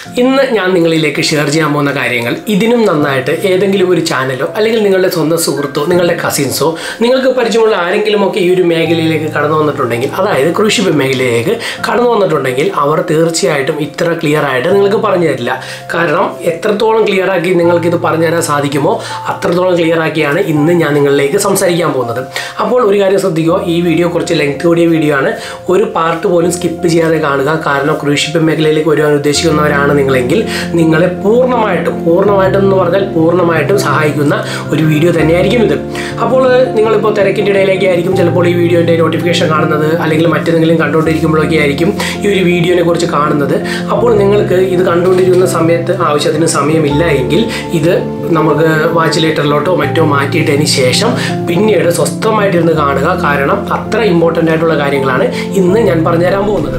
ഇന്ന് ഞാൻ നിങ്ങളിലേക്ക് ഷെയർ ചെയ്യാൻ പോകുന്ന കാര്യങ്ങൾ ഇതിനും നന്നായിട്ട് ഏതെങ്കിലും ഒരു ചാനലോ അല്ലെങ്കിൽ നിങ്ങളുടെ സ്വന്തം സുഹൃത്തോ നിങ്ങളുടെ കസിൻസോ നിങ്ങൾക്ക് പരിചയമുള്ള ആരെങ്കിലുമൊക്കെ ഈ ഒരു മേഖലയിലേക്ക് കടന്നു വന്നിട്ടുണ്ടെങ്കിൽ അതായത് കൃഷി മേഖലയിലേക്ക് കടന്നു വന്നിട്ടുണ്ടെങ്കിൽ അവർ തീർച്ചയായിട്ടും ഇത്ര ക്ലിയർ ആയിട്ട് നിങ്ങൾക്ക് പറഞ്ഞു തരില്ല കാരണം എത്രത്തോളം ക്ലിയർ ആക്കി നിങ്ങൾക്ക് ഇത് പറഞ്ഞു തരാൻ സാധിക്കുമോ അത്രത്തോളം ക്ലിയർ ആക്കിയാണ് ഇന്ന് ഞാൻ നിങ്ങളിലേക്ക് സംസാരിക്കാൻ പോകുന്നത് അപ്പോൾ ഒരു കാര്യം ശ്രദ്ധിക്കുക ഈ വീഡിയോ കുറച്ച് ലെങ്ത് കൂടിയ വീഡിയോ ആണ് ഒരു പാർട്ട് പോലും സ്കിപ്പ് ചെയ്യാതെ കാണുക കാരണം കൃഷിപ്പ് മേഖലയിലേക്ക് വരുവാൻ ഉദ്ദേശിക്കുന്നവരാണ് നിങ്ങളെങ്കിൽ നിങ്ങളെ പൂർണ്ണമായിട്ടും പൂർണ്ണമായിട്ടും എന്ന് പറഞ്ഞാൽ പൂർണ്ണമായിട്ടും സഹായിക്കുന്ന ഒരു വീഡിയോ തന്നെയായിരിക്കും ഇത് അപ്പോൾ നിങ്ങളിപ്പോൾ തിരക്കിൻ്റെ ഇടയിലേക്ക് ആയിരിക്കും ചിലപ്പോൾ ഈ വീഡിയോൻ്റെ നോട്ടിഫിക്കേഷൻ കാണുന്നത് അല്ലെങ്കിൽ മറ്റെന്തെങ്കിലും കണ്ടുകൊണ്ടിരിക്കുമ്പോഴൊക്കെ ആയിരിക്കും ഈ ഒരു വീഡിയോനെ കുറിച്ച് കാണുന്നത് അപ്പോൾ നിങ്ങൾക്ക് ഇത് കണ്ടുകൊണ്ടിരിക്കുന്ന സമയത്ത് ആവശ്യത്തിന് സമയമില്ല എങ്കിൽ ഇത് നമുക്ക് വാച്ച് ലേറ്ററിലോട്ടോ മറ്റോ മാറ്റിയിട്ടതിന് ശേഷം പിന്നീട് സ്വസ്ഥമായിട്ടിരുന്ന് കാണുക കാരണം അത്ര ഇമ്പോർട്ടൻ്റ് ആയിട്ടുള്ള കാര്യങ്ങളാണ് ഇന്ന് ഞാൻ പറഞ്ഞുതരാൻ പോകുന്നത്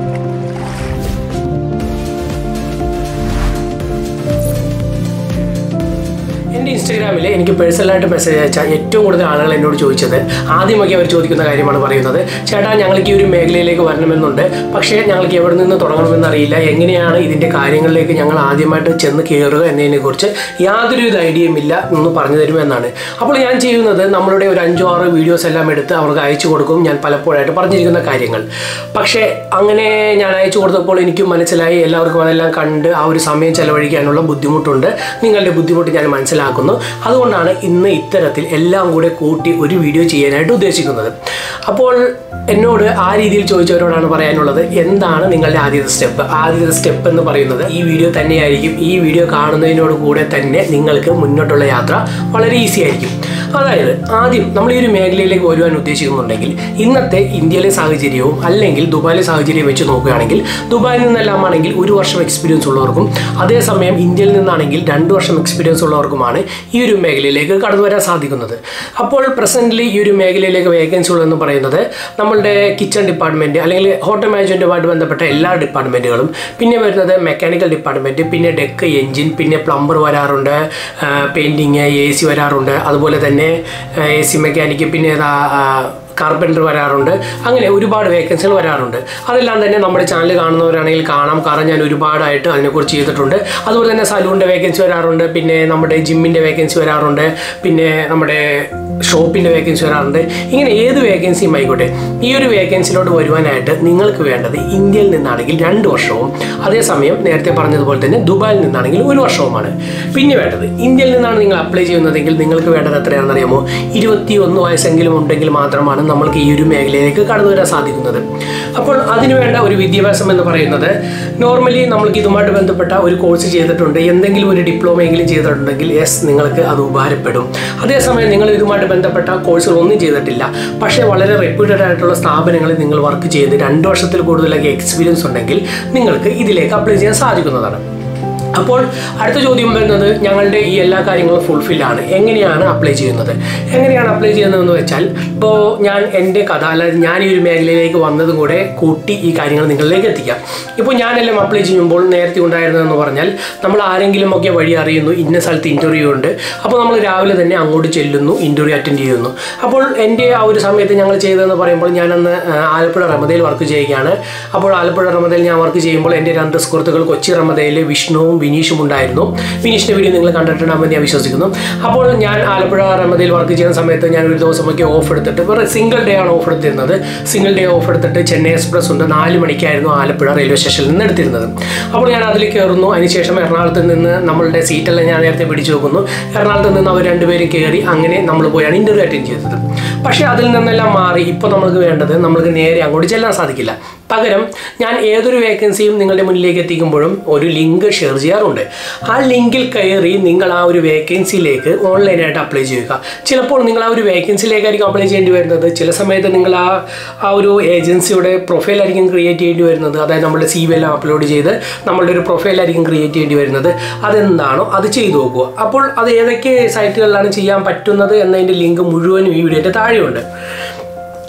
എൻ്റെ ഇൻസ്റ്റാഗ്രാമിൽ എനിക്ക് പേഴ്സണലായിട്ട് മെസ്സേജ് അയച്ചാൽ ഏറ്റവും കൂടുതൽ ആളുകൾ എന്നോട് ചോദിച്ചത് ആദ്യമൊക്കെ അവർ ചോദിക്കുന്ന കാര്യമാണ് പറയുന്നത് ചേട്ടാ ഞങ്ങൾക്ക് ഈ ഒരു മേഖലയിലേക്ക് വരണമെന്നുണ്ട് പക്ഷേ ഞങ്ങൾക്ക് എവിടെ നിന്ന് തുടങ്ങണമെന്ന് അറിയില്ല എങ്ങനെയാണ് ഇതിൻ്റെ കാര്യങ്ങളിലേക്ക് ഞങ്ങൾ ആദ്യമായിട്ട് ചെന്ന് കയറുക എന്നതിനെക്കുറിച്ച് യാതൊരുവിധ ഐഡിയയും ഇല്ല എന്ന് പറഞ്ഞു തരുമെന്നാണ് അപ്പോൾ ഞാൻ ചെയ്യുന്നത് നമ്മളുടെ ഒരു അഞ്ചോ ആറോ വീഡിയോസ് എല്ലാം എടുത്ത് അവർക്ക് അയച്ചു കൊടുക്കും ഞാൻ പലപ്പോഴായിട്ട് പറഞ്ഞിരിക്കുന്ന കാര്യങ്ങൾ പക്ഷേ അങ്ങനെ ഞാൻ അയച്ചു കൊടുത്തപ്പോൾ എനിക്ക് മനസ്സിലായി എല്ലാവർക്കും അതെല്ലാം കണ്ട് ആ ഒരു സമയം ചെലവഴിക്കാനുള്ള ബുദ്ധിമുട്ടുണ്ട് നിങ്ങളുടെ ബുദ്ധിമുട്ട് ഞാൻ മനസ്സിലാക്കുന്നു അതുകൊണ്ടാണ് ഇന്ന് ഇത്തരത്തിൽ എല്ലാം കൂടെ കൂട്ടി ഒരു വീഡിയോ ചെയ്യാനായിട്ട് ഉദ്ദേശിക്കുന്നത് അപ്പോൾ എന്നോട് ആ രീതിയിൽ ചോദിച്ചവരോടാണ് പറയാനുള്ളത് എന്താണ് നിങ്ങളുടെ ആദ്യത്തെ സ്റ്റെപ്പ് ആദ്യത്തെ സ്റ്റെപ്പ് എന്ന് പറയുന്നത് ഈ വീഡിയോ തന്നെയായിരിക്കും ഈ വീഡിയോ കാണുന്നതിനോട് കൂടെ തന്നെ നിങ്ങൾക്ക് മുന്നോട്ടുള്ള യാത്ര വളരെ ഈസി ആയിരിക്കും അതായത് ആദ്യം നമ്മൾ ഈ ഒരു മേഖലയിലേക്ക് വരുവാൻ ഉദ്ദേശിക്കുന്നുണ്ടെങ്കിൽ ഇന്നത്തെ ഇന്ത്യയിലെ സാഹചര്യവും അല്ലെങ്കിൽ ദുബായിലെ സാഹചര്യം വെച്ച് നോക്കുകയാണെങ്കിൽ ദുബായിൽ നിന്നെല്ലാം ആണെങ്കിൽ ഒരു വർഷം എക്സ്പീരിയൻസ് ഉള്ളവർക്കും അതേസമയം ഇന്ത്യയിൽ നിന്നാണെങ്കിൽ രണ്ട് വർഷം എക്സ്പീരിയൻസ് ഉള്ളവർക്കുമാണ് ഈ ഒരു മേഖലയിലേക്ക് കടന്നു വരാൻ സാധിക്കുന്നത് അപ്പോൾ പ്രസൻ്റ്ലി ഈ ഒരു മേഖലയിലേക്ക് വേക്കൻസി ഉള്ളതെന്ന് പറയുന്നത് നമ്മളുടെ കിച്ചൺ ഡിപ്പാർട്ട്മെൻറ്റ് അല്ലെങ്കിൽ ഹോട്ടൽ മാനേജ്മെൻറ്റുമായിട്ട് ബന്ധപ്പെട്ട എല്ലാ ഡിപ്പാർട്ട്മെൻറ്റുകളും പിന്നെ വരുന്നത് മെക്കാനിക്കൽ ഡിപ്പാർട്ട്മെൻറ്റ് പിന്നെ ഡെക്ക് എഞ്ചിൻ പിന്നെ പ്ലംബർ വരാറുണ്ട് പെയിൻറ്റിങ് എ സി വരാറുണ്ട് അതുപോലെ തന്നെ എ സി മെക്കാനിക്ക് പിന്നെ ഏതാ കാർപ്പൻറ്റർ വരാറുണ്ട് അങ്ങനെ ഒരുപാട് വേക്കൻസികൾ വരാറുണ്ട് അതെല്ലാം തന്നെ നമ്മുടെ ചാനൽ കാണുന്നവരാണെങ്കിൽ കാണാം കാരണം ഞാൻ ഒരുപാടായിട്ട് അതിനെക്കുറിച്ച് ചെയ്തിട്ടുണ്ട് അതുപോലെ തന്നെ സലൂണിൻ്റെ വേക്കൻസി വരാറുണ്ട് പിന്നെ നമ്മുടെ ജിമ്മിൻ്റെ വേക്കൻസി വരാറുണ്ട് പിന്നെ നമ്മുടെ ഷോപ്പിൻ്റെ വേക്കൻസി വരാറുണ്ട് ഇങ്ങനെ ഏത് വേക്കൻസിയും ആയിക്കോട്ടെ ഈ ഒരു വേക്കൻസിയിലോട്ട് വരുവാനായിട്ട് നിങ്ങൾക്ക് വേണ്ടത് ഇന്ത്യയിൽ നിന്നാണെങ്കിൽ രണ്ട് വർഷവും അതേസമയം നേരത്തെ പറഞ്ഞതുപോലെ തന്നെ ദുബായിൽ നിന്നാണെങ്കിൽ ഒരു വർഷവുമാണ് പിന്നെ വേണ്ടത് ഇന്ത്യയിൽ നിന്നാണ് നിങ്ങൾ അപ്ലൈ ചെയ്യുന്നതെങ്കിൽ നിങ്ങൾക്ക് വേണ്ടത് എത്രയാണെന്ന് അറിയാമോ ഇരുപത്തി ഒന്ന് വയസ്സെങ്കിലും ഉണ്ടെങ്കിൽ മാത്രമാണ് നമ്മൾക്ക് ഈ ഒരു മേഖലയിലേക്ക് കടന്നു വരാൻ സാധിക്കുന്നത് അപ്പോൾ അതിനു വേണ്ട ഒരു വിദ്യാഭ്യാസം എന്ന് പറയുന്നത് നോർമലി നമ്മൾക്ക് ഇതുമായിട്ട് ബന്ധപ്പെട്ട ഒരു കോഴ്സ് ചെയ്തിട്ടുണ്ട് എന്തെങ്കിലും ഒരു ഡിപ്ലോമ എങ്കിലും ചെയ്തിട്ടുണ്ടെങ്കിൽ യെസ് നിങ്ങൾക്ക് അത് ഉപകാരപ്പെടും അതേസമയം നിങ്ങൾ ഇതുമായിട്ട് ബന്ധപ്പെട്ട കോഴ്സുകൾ ഒന്നും ചെയ്തിട്ടില്ല പക്ഷേ വളരെ റെപ്യൂട്ടഡ് ആയിട്ടുള്ള സ്ഥാപനങ്ങളിൽ നിങ്ങൾ വർക്ക് ചെയ്ത് രണ്ട് വർഷത്തിൽ കൂടുതലൊക്കെ എക്സ്പീരിയൻസ് ഉണ്ടെങ്കിൽ നിങ്ങൾക്ക് ഇതിലേക്ക് അപ്ലൈ ചെയ്യാൻ സാധിക്കുന്നതാണ് അപ്പോൾ അടുത്ത ചോദ്യം വരുന്നത് ഞങ്ങളുടെ ഈ എല്ലാ കാര്യങ്ങളും ഫുൾഫിൽ ആണ് എങ്ങനെയാണ് അപ്ലൈ ചെയ്യുന്നത് എങ്ങനെയാണ് അപ്ലൈ ചെയ്യുന്നതെന്ന് വെച്ചാൽ ഇപ്പോൾ ഞാൻ എൻ്റെ കഥ അല്ലാതെ ഞാൻ ഈ ഒരു മേഖലയിലേക്ക് വന്നതും കൂടെ കൂട്ടി ഈ കാര്യങ്ങൾ നിങ്ങളിലേക്ക് എത്തിക്കാം ഇപ്പോൾ ഞാനെല്ലാം അപ്ലൈ ചെയ്യുമ്പോൾ നേരത്തെ ഉണ്ടായിരുന്നതെന്ന് പറഞ്ഞാൽ നമ്മൾ ആരെങ്കിലും ഒക്കെ വഴി അറിയുന്നു ഇന്ന സ്ഥലത്ത് ഇൻ്റർവ്യൂ ഉണ്ട് അപ്പോൾ നമ്മൾ രാവിലെ തന്നെ അങ്ങോട്ട് ചെല്ലുന്നു ഇൻ്റർവ്യൂ അറ്റൻഡ് ചെയ്യുന്നു അപ്പോൾ എൻ്റെ ആ ഒരു സമയത്ത് ഞങ്ങൾ ചെയ്തതെന്ന് പറയുമ്പോൾ ഞാനന്ന് ആലപ്പുഴ റമദയിൽ വർക്ക് ചെയ്യുകയാണ് അപ്പോൾ ആലപ്പുഴ റമദയിൽ ഞാൻ വർക്ക് ചെയ്യുമ്പോൾ എൻ്റെ രണ്ട് സുഹൃത്തുക്കൾ കൊച്ചി റമദയിൽ വിഷ്ണുവും വിനീഷും ഉണ്ടായിരുന്നു വിനീഷിൻ്റെ വീഡിയോ നിങ്ങൾ കണ്ടിട്ടുണ്ടാകുമെന്ന് ഞാൻ വിശ്വസിക്കുന്നു അപ്പോൾ ഞാൻ ആലപ്പുഴ റമദയിൽ വർക്ക് ചെയ്യുന്ന സമയത്ത് ഞാൻ ഒരു ദിവസമൊക്കെ ഓഫ് എടുത്തിട്ട് വേറെ സിംഗിൾ ഡേ ആണ് ഓഫ് എടുത്തിരുന്നത് സിംഗിൾ ഡേ ഓഫ് എടുത്തിട്ട് ചെന്നൈ എക്സ്പ്രസ് ഉണ്ട് നാല് മണിക്കായിരുന്നു ആലപ്പുഴ റെയിൽവേ സ്റ്റേഷനിൽ നിന്ന് എടുത്തിരുന്നത് അപ്പോൾ ഞാൻ അതിൽ കയറുന്നു അതിനുശേഷം എറണാകുളത്ത് നിന്ന് നമ്മളുടെ സീറ്റെല്ലാം ഞാൻ നേരത്തെ പിടിച്ചു നോക്കുന്നു എറണാകുളത്ത് നിന്ന് അവർ രണ്ടുപേരും കയറി അങ്ങനെ നമ്മൾ പോയാണ് ഇൻ്റർവ്യൂ അറ്റൻഡ് ചെയ്തത് പക്ഷേ അതിൽ നിന്നെല്ലാം മാറി ഇപ്പോൾ നമ്മൾക്ക് വേണ്ടത് നമ്മൾക്ക് നേരെ അങ്ങോട്ട് ചെല്ലാൻ സാധിക്കില്ല പകരം ഞാൻ ഏതൊരു വേക്കൻസിയും നിങ്ങളുടെ മുന്നിലേക്ക് എത്തിക്കുമ്പോഴും ഒരു ലിങ്ക് ഷെയർ ചെയ്യാറുണ്ട് ആ ലിങ്കിൽ കയറി നിങ്ങൾ ആ ഒരു വേക്കൻസിയിലേക്ക് ഓൺലൈനായിട്ട് അപ്ലൈ ചെയ്യുക ചിലപ്പോൾ നിങ്ങൾ ആ ഒരു വേക്കൻസിയിലേക്കായിരിക്കും അപ്ലൈ ചെയ്യേണ്ടി വരുന്നത് ചില സമയത്ത് നിങ്ങൾ ആ ആ ഒരു ഏജൻസിയുടെ പ്രൊഫൈലായിരിക്കും ക്രിയേറ്റ് ചെയ്യേണ്ടി വരുന്നത് അതായത് നമ്മുടെ സി വി എല്ലാം അപ്ലോഡ് ചെയ്ത് നമ്മളുടെ ഒരു പ്രൊഫൈലായിരിക്കും ക്രിയേറ്റ് ചെയ്യേണ്ടി വരുന്നത് അതെന്താണോ അത് ചെയ്തു നോക്കുക അപ്പോൾ അത് ഏതൊക്കെ സൈറ്റുകളിലാണ് ചെയ്യാൻ പറ്റുന്നത് എന്നതിൻ്റെ ലിങ്ക് മുഴുവനും ഈ വീഡിയോൻ്റെ താഴെയുണ്ട്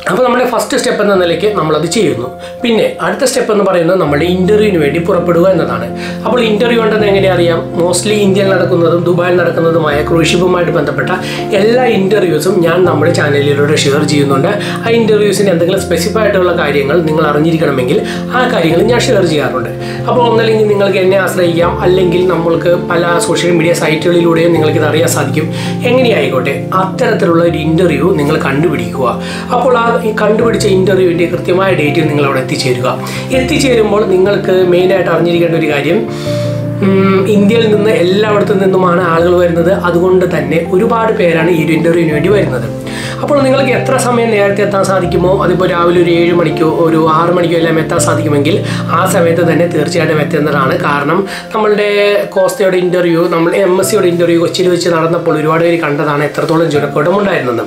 അപ്പോൾ നമ്മുടെ ഫസ്റ്റ് സ്റ്റെപ്പ് എന്ന നിലയ്ക്ക് നമ്മളത് ചെയ്യുന്നു പിന്നെ അടുത്ത സ്റ്റെപ്പ് എന്ന് പറയുന്നത് നമ്മുടെ ഇൻ്റർവ്യൂവിന് വേണ്ടി പുറപ്പെടുക എന്നതാണ് അപ്പോൾ ഇൻ്റർവ്യൂ ഉണ്ടെന്ന് എങ്ങനെ അറിയാം മോസ്റ്റ്ലി ഇന്ത്യയിൽ നടക്കുന്നതും ദുബായിൽ നടക്കുന്നതുമായ ക്രൂഷിപ്പുമായിട്ട് ബന്ധപ്പെട്ട എല്ലാ ഇൻ്റർവ്യൂസും ഞാൻ നമ്മുടെ ചാനലിലൂടെ ഷെയർ ചെയ്യുന്നുണ്ട് ആ ഇൻ്റർവ്യൂസിന് എന്തെങ്കിലും സ്പെസിഫൈ ആയിട്ടുള്ള കാര്യങ്ങൾ നിങ്ങൾ അറിഞ്ഞിരിക്കണമെങ്കിൽ ആ കാര്യങ്ങൾ ഞാൻ ഷെയർ ചെയ്യാറുണ്ട് അപ്പോൾ ഒന്നല്ലെങ്കിൽ നിങ്ങൾക്ക് എന്നെ ആശ്രയിക്കാം അല്ലെങ്കിൽ നമ്മൾക്ക് പല സോഷ്യൽ മീഡിയ സൈറ്റുകളിലൂടെയും നിങ്ങൾക്ക് ഇത് അറിയാൻ സാധിക്കും എങ്ങനെയായിക്കോട്ടെ അത്തരത്തിലുള്ള ഒരു ഇൻ്റർവ്യൂ നിങ്ങൾ കണ്ടുപിടിക്കുക അപ്പോൾ ആ ഈ കണ്ടുപിടിച്ച ഇൻ്റർവ്യൂവിൻ്റെ കൃത്യമായ ഡേറ്റിൽ നിങ്ങൾ അവിടെ എത്തിച്ചേരുക എത്തിച്ചേരുമ്പോൾ നിങ്ങൾക്ക് മെയിനായിട്ട് അറിഞ്ഞിരിക്കേണ്ട ഒരു കാര്യം ഉം, ഇന്ത്യയിൽ നിന്ന് എല്ലായിടത്തു നിന്നുമാണ് ആളുകൾ വരുന്നത് അതുകൊണ്ട് തന്നെ ഒരുപാട് പേരാണ് ഈ ഒരു ഇൻ്റർവ്യൂവിന് വേണ്ടി വരുന്നത് അപ്പോൾ നിങ്ങൾക്ക് എത്ര സമയം നേരത്തെ എത്താൻ സാധിക്കുമോ അതിപ്പോൾ രാവിലെ ഒരു ഏഴ് മണിക്കോ ഒരു ആറ് മണിക്കോ എല്ലാം എത്താൻ സാധിക്കുമെങ്കിൽ ആ സമയത്ത് തന്നെ തീർച്ചയായിട്ടും എത്തുന്നതാണ് കാരണം നമ്മളുടെ കോസ്റ്റയുടെ ഇൻ്റർവ്യൂ നമ്മൾ എം എസ് സിയുടെ ഇൻ്റർവ്യൂ കൊച്ചിയിൽ വെച്ച് നടന്നപ്പോൾ ഒരുപാട് പേര് കണ്ടതാണ് എത്രത്തോളം ജനക്കൂട്ടം ഉണ്ടായിരുന്നത്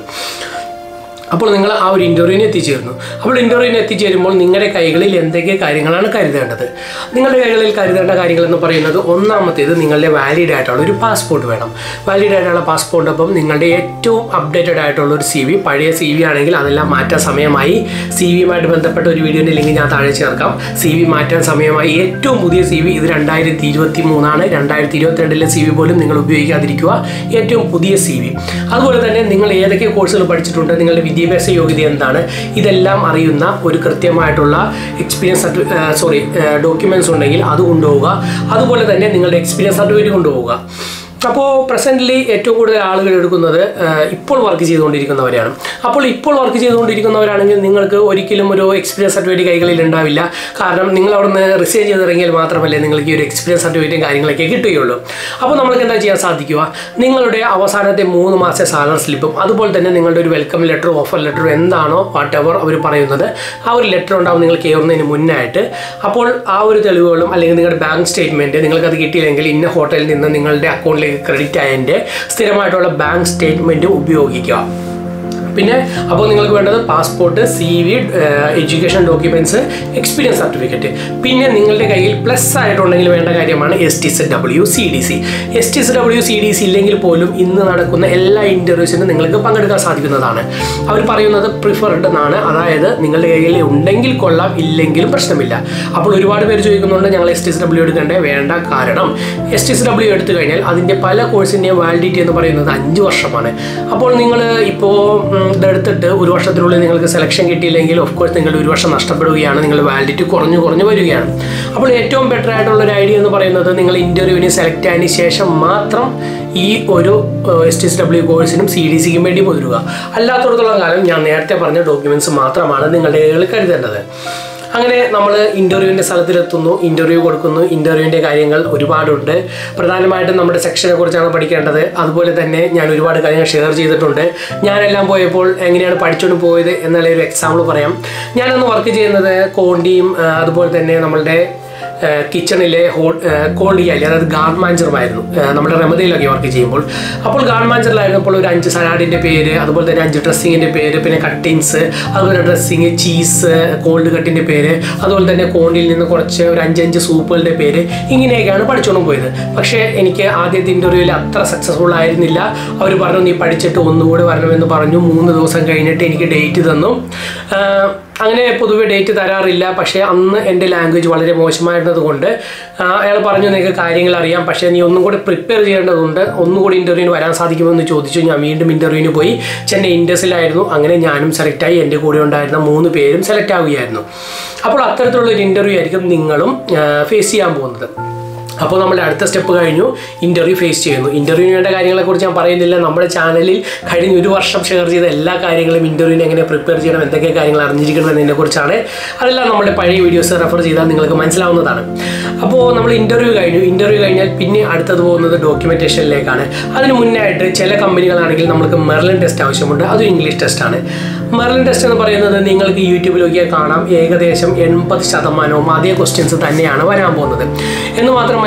അപ്പോൾ നിങ്ങൾ ആ ഒരു ഇൻ്റർവ്യൂവിന് എത്തിച്ചേരുന്നു അപ്പോൾ ഇൻ്റർവ്യൂവിന് എത്തിച്ചേരുമ്പോൾ നിങ്ങളുടെ കൈകളിൽ എന്തൊക്കെ കാര്യങ്ങളാണ് കരുതേണ്ടത് നിങ്ങളുടെ കൈകളിൽ കരുതേണ്ട കാര്യങ്ങൾ എന്ന് പറയുന്നത് ഒന്നാമത്തേത് നിങ്ങളുടെ വാലിഡ് ആയിട്ടുള്ള ഒരു പാസ്പോർട്ട് വേണം വാലിഡ് ആയിട്ടുള്ള പാസ്പോർട്ടൊപ്പം നിങ്ങളുടെ ഏറ്റവും അപ്ഡേറ്റഡ് ആയിട്ടുള്ള ഒരു സി വി പഴയ സി വി ആണെങ്കിൽ അതെല്ലാം മാറ്റാൻ സമയമായി സി വിയുമായിട്ട് ബന്ധപ്പെട്ട ഒരു വീഡിയോൻ്റെ ലിങ്ക് ഞാൻ താഴെ ചേർക്കാം സി വി മാറ്റാൻ സമയമായി ഏറ്റവും പുതിയ സി വി ഇത് രണ്ടായിരത്തി ഇരുപത്തി മൂന്നാണ് രണ്ടായിരത്തി ഇരുപത്തിരണ്ടിലെ സി വി പോലും നിങ്ങൾ ഉപയോഗിക്കാതിരിക്കുക ഏറ്റവും പുതിയ സി വി അതുപോലെ തന്നെ നിങ്ങൾ ഏതൊക്കെ കോഴ്സുകൾ പഠിച്ചിട്ടുണ്ട് നിങ്ങളുടെ വിദ്യാഭ്യാസ യോഗ്യത എന്താണ് ഇതെല്ലാം അറിയുന്ന ഒരു കൃത്യമായിട്ടുള്ള എക്സ്പീരിയൻസ് സോറി ഡോക്യുമെൻറ്റ്സ് ഉണ്ടെങ്കിൽ അത് കൊണ്ടുപോവുക അതുപോലെ തന്നെ നിങ്ങളുടെ എക്സ്പീരിയൻസ് സർട്ടിഫിക്കറ്റ് കൊണ്ടുപോവുക അപ്പോൾ പ്രസൻ്റ്ലി ഏറ്റവും കൂടുതൽ ആളുകൾ എടുക്കുന്നത് ആ, ഇപ്പോൾ വർക്ക് ചെയ്തുകൊണ്ടിരിക്കുന്നവരാണ് അപ്പോൾ ഇപ്പോൾ വർക്ക് ചെയ്തുകൊണ്ടിരിക്കുന്നവരാണെങ്കിൽ നിങ്ങൾക്ക് ഒരിക്കലും ഒരു എക്സ്പീരിയൻസ് സർട്ടിഫിക്കറ്റ് കൈകളിൽ ഉണ്ടാവില്ല കാരണം നിങ്ങൾ അവിടെ നിന്ന് റിസൈൻ ചെയ്തിറങ്ങിയാൽ മാത്രമല്ലേ നിങ്ങൾക്ക് ഈ ഒരു എക്സ്പീരിയൻസ് സർട്ടിഫിക്കറ്റും കാര്യങ്ങളൊക്കെ കിട്ടുകയുള്ളൂ അപ്പോൾ നമ്മൾക്ക് എന്താ ചെയ്യാൻ സാധിക്കുക നിങ്ങളുടെ അവസാനത്തെ മൂന്ന് മാസത്തെ സാലറി സ്ലിപ്പും അതുപോലെ തന്നെ നിങ്ങളുടെ ഒരു വെൽക്കം ലെറ്ററും ഓഫർ ലെറ്ററും എന്താണോ വാട്ട് എവർ അവർ പറയുന്നത് ആ ഒരു ലെറ്റർ ഉണ്ടാവും നിങ്ങൾ കയറുന്നതിന് മുന്നായിട്ട് അപ്പോൾ ആ ഒരു തെളിവുകളും അല്ലെങ്കിൽ നിങ്ങളുടെ ബാങ്ക് സ്റ്റേറ്റ്മെൻറ്റ് നിങ്ങൾക്കത് കിട്ടിയില്ലെങ്കിൽ ഇന്ന ഹോട്ടലിൽ നിന്ന് നിങ്ങളുടെ അക്കൗണ്ടിലേക്ക് ക്രെഡിറ്റ് ആയതിൻ്റെ സ്ഥിരമായിട്ടുള്ള ബാങ്ക് സ്റ്റേറ്റ്മെൻറ്റ് ഉപയോഗിക്കുക പിന്നെ അപ്പോൾ നിങ്ങൾക്ക് വേണ്ടത് passport C V education documents experience certificate പിന്നെ നിങ്ങളുടെ കയ്യിൽ പ്ലസ് ആയിട്ടുണ്ടെങ്കിൽ വേണ്ട കാര്യമാണ് S T C W C D C S T C W C D C ഇല്ലെങ്കിൽ പോലും ഇന്ന് നടക്കുന്ന എല്ലാ ഇൻ്റർവ്യൂസിനും നിങ്ങൾക്ക് പങ്കെടുക്കാൻ സാധിക്കുന്നതാണ് അവർ പറയുന്നത് പ്രിഫർഡ് എന്നാണ് അതായത് നിങ്ങളുടെ കയ്യിൽ ഉണ്ടെങ്കിൽ കൊള്ളാം ഇല്ലെങ്കിലും പ്രശ്നമില്ല അപ്പോൾ ഒരുപാട് പേര് ചോദിക്കുന്നുണ്ട് ഞങ്ങൾ എസ് ടി സി ഡബ്ല്യു എടുക്കേണ്ടേ വേണ്ട കാരണം എസ് ടി സി ഡബ്ല്യു എടുത്തു കഴിഞ്ഞാൽ അതിൻ്റെ പല കോഴ്സിൻ്റെയും വാലിഡിറ്റി എന്ന് പറയുന്നത് അഞ്ച് വർഷമാണ് അപ്പോൾ നിങ്ങൾ ഇപ്പോൾ ഇതെടുത്തിട്ട് ഒരു വർഷത്തിനുള്ളിൽ നിങ്ങൾക്ക് സെലക്ഷൻ കിട്ടിയില്ലെങ്കിൽ ഓഫ് കോഴ്സ് നിങ്ങളുടെ ഒരു വർഷം നഷ്ടപ്പെടുകയാണ് നിങ്ങളുടെ വാലിഡിറ്റി കുറഞ്ഞു കുറഞ്ഞു വരികയാണ് അപ്പോൾ ഏറ്റവും ബെറ്റർ ആയിട്ടുള്ള ഒരു ഐഡിയ എന്ന് പറയുന്നത് നിങ്ങൾ ഇൻ്റർവ്യൂവിന് സെലക്ട് ആയതിനു ശേഷം മാത്രം ഈ ഒരു എസ് ടി എസ് ഡബ്ല്യു കോഴ്സിനും സി ഡി സിക്കും വേണ്ടി മുതിരുക അല്ലാത്തടത്തോളം കാലം ഞാൻ നേരത്തെ പറഞ്ഞ ഡോക്യുമെൻറ്റ്സ് മാത്രമാണ് നിങ്ങളുടെ കയ്യിൽ കരുതേണ്ടത് അങ്ങനെ നമ്മൾ ഇൻ്റർവ്യൂവിൻ്റെ സ്ഥലത്തിലെത്തുന്നു ഇൻ്റർവ്യൂ കൊടുക്കുന്നു ഇൻ്റർവ്യൂവിൻ്റെ കാര്യങ്ങൾ ഒരുപാടുണ്ട് പ്രധാനമായിട്ടും നമ്മുടെ സെക്ഷനെ കുറിച്ചാണ് പഠിക്കേണ്ടത് അതുപോലെ തന്നെ ഞാൻ ഒരുപാട് കാര്യങ്ങൾ ഷെയർ ചെയ്തിട്ടുണ്ട് ഞാനെല്ലാം പോയപ്പോൾ എങ്ങനെയാണ് പഠിച്ചുകൊണ്ട് പോയത് എന്നുള്ള ഒരു എക്സാമ്പിൾ പറയാം ഞാനന്ന് വർക്ക് ചെയ്യുന്നത് കോണ്ടിയും ആ, അതുപോലെ തന്നെ നമ്മളുടെ കിച്ചണിലെ ഹോ കോൾഡ് ചെയ്യാല്ലേ അതായത് ഗാർഡ് മാഞ്ചറുമായിരുന്നു നമ്മുടെ റെമതിയിലൊക്കെ വർക്ക് ചെയ്യുമ്പോൾ അപ്പോൾ ഗാർഡ് മാഞ്ചറിലായിരുന്നപ്പോൾ ഒരു അഞ്ച് സലാഡിൻ്റെ പേര് അതുപോലെ തന്നെ അഞ്ച് ഡ്രസ്സിങ്ങിൻ്റെ പേര് പിന്നെ കട്ടിങ്സ് അതുപോലെ ഡ്രസ്സിങ് ചീസ് കോൾഡ് കട്ടിൻ്റെ പേര് അതുപോലെ തന്നെ കോണ്ടിയിൽ നിന്ന് കുറച്ച് ഒരു അഞ്ചഞ്ച് സൂപ്പുകളുടെ പേര് ഇങ്ങനെയൊക്കെയാണ് പഠിച്ചുകൊണ്ട് പോയത് പക്ഷേ എനിക്ക് ആദ്യത്തെ ഇൻ്റർവ്യൂവിൽ അത്ര സക്സസ്ഫുൾ ആയിരുന്നില്ല അവർ പറഞ്ഞു നീ പഠിച്ചിട്ട് ഒന്നുകൂടി വരണമെന്ന് പറഞ്ഞു മൂന്ന് ദിവസം കഴിഞ്ഞിട്ട് എനിക്ക് ഡേറ്റ് തന്നു ആഹ് അങ്ങനെ പൊതുവെ ഡേറ്റ് തരാറില്ല പക്ഷേ അന്ന് എൻ്റെ ലാംഗ്വേജ് വളരെ മോശമായിരുന്നത് കൊണ്ട് അയാൾ പറഞ്ഞു നിനക്ക് കാര്യങ്ങൾ അറിയാം പക്ഷേ നീ ഒന്നും കൂടി പ്രിപ്പയർ ചെയ്യേണ്ടതുണ്ട് ഒന്നുകൂടി ഇൻ്റർവ്യൂവിന് വരാൻ സാധിക്കുമെന്ന് ചോദിച്ചു ഞാൻ വീണ്ടും ഇൻ്റർവ്യൂവിന് പോയി ചെന്നൈ ഇൻഡസിലായിരുന്നു അങ്ങനെ ഞാനും സെലക്റ്റായി എൻ്റെ കൂടെ ഉണ്ടായിരുന്ന മൂന്ന് പേരും സെലക്ട് ആവുകയായിരുന്നു അപ്പോൾ അത്തരത്തിലുള്ള ഒരു ഇൻ്റർവ്യൂ ആയിരിക്കും നിങ്ങളും ഫേസ് ചെയ്യാൻ പോകുന്നത് അപ്പോൾ നമ്മുടെ അടുത്ത സ്റ്റെപ്പ് കഴിഞ്ഞു ഇൻ്റർവ്യൂ ഫേസ് ചെയ്യുന്നു ഇൻ്റർവ്യൂവിന് വേണ്ട കാര്യങ്ങളെക്കുറിച്ച് ഞാൻ പറയുന്നില്ല നമ്മുടെ ചാനലിൽ കഴിഞ്ഞ ഒരു വർഷം ഷെയർ ചെയ്ത എല്ലാ കാര്യങ്ങളും ഇൻ്റർവ്യൂവിന് എങ്ങനെ പ്രിപ്പയർ ചെയ്യണം എന്തൊക്കെ കാര്യങ്ങൾ അറിഞ്ഞിരിക്കണം എന്നതിനെ കുറിച്ചാണ് അതെല്ലാം നമ്മുടെ പഴയ വീഡിയോസ് റെഫർ ചെയ്താൽ നിങ്ങൾക്ക് മനസ്സിലാവുന്നതാണ് അപ്പോൾ നമ്മൾ ഇൻ്റർവ്യൂ കഴിഞ്ഞു ഇൻ്റർവ്യൂ കഴിഞ്ഞാൽ പിന്നെ അടുത്തത് പോകുന്നത് ഡോക്യുമെൻറ്റേഷനിലേക്കാണ് അതിന് മുന്നായിട്ട് ചില കമ്പനികളാണെങ്കിൽ നമുക്ക് മെർലിൻ ടെസ്റ്റ് ആവശ്യമുണ്ട് അതൊരു ഇംഗ്ലീഷ് ടെസ്റ്റാണ് മെർലിൻ ടെസ്റ്റ് എന്ന് പറയുന്നത് നിങ്ങൾക്ക് യൂട്യൂബിലൊക്കെ കാണാം ഏകദേശം എൺപത് ശതമാനവും അതേ ക്വസ്റ്റ്യൻസ് തന്നെയാണ് വരാൻ പോകുന്നത് എന്ന് മാത്രമല്ല